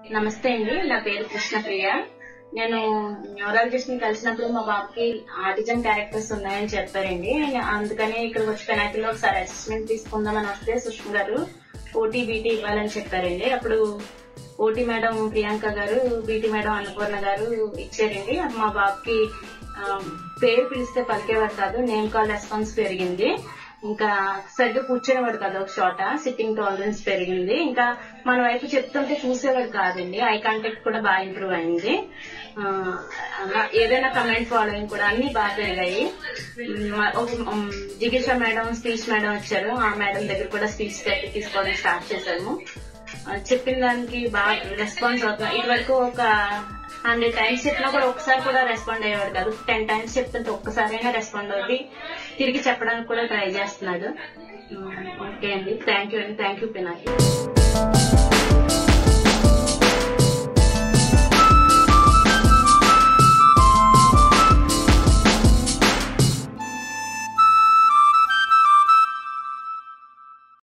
నమస్తే అండి నా పేరు కృష్ణప్రియ నేను న్యూరాలజిస్ట్ ని కలిసినప్పుడు మా బాబుకి ఆటిజం క్యారెక్టర్స్ ఉన్నాయని చెప్పారండి అందుకని ఇక్కడికి వచ్చి పెనాకిల్లో ఒకసారి అసెస్మెంట్ తీసుకుందామని వస్తే సుష్మ గారు ఓటీ బీటీ ఇవ్వాలని చెప్పారండి అప్పుడు ఓటీ మేడం ప్రియాంక గారు బీటీ మేడం అన్నపూర్ణ గారు ఇచ్చారండి మా బాబుకి ఆ, పేరు పిలిస్తే పలికేవాడు కాదు నేమ్ కాల్ రెస్పాన్స్ పెరిగింది ఇంకా సరిగ్గా కూర్చునేవాడు కాదు ఒక చోట సిట్టింగ్ టాలరెన్స్ పెరిగింది ఇంకా మన వైపు చెప్తుంటే చూసేవాడు కాదండి ఐ కాంటాక్ట్ కూడా బాగా ఇంప్రూవ్ అయింది ఆ, అలా ఏదైనా కమెంట్ ఫాలోయింగ్ కూడా అన్ని బాగా పెరిగాయి ఉమ్, ఒక ఉమ్, జిగిషా మేడం స్పీచ్ మేడం వచ్చారు ఆ మేడం దగ్గర కూడా స్పీచ్ థెరపీ తీసుకోవడం స్టార్ట్ చేశాము ఆ, చెప్పిన దానికి బాగా రెస్పాన్స్ అవుతుంది ఇదివరకు ఒక హండ్రెడ్ టైమ్స్ చెప్పినా కూడా ఒకసారి కూడా రెస్పాండ్ అయ్యేవాడు కాదు టెన్ టైమ్స్ చెప్తుంటే ఒక్కసారైనా రెస్పాండ్ అవుతుంది తిరిగి చెప్పడానికి కూడా ట్రై చేస్తున్నాడు ఉమ్, ఓకే అండి థ్యాంక్ యూ అండి థ్యాంక్ యూ పినాకి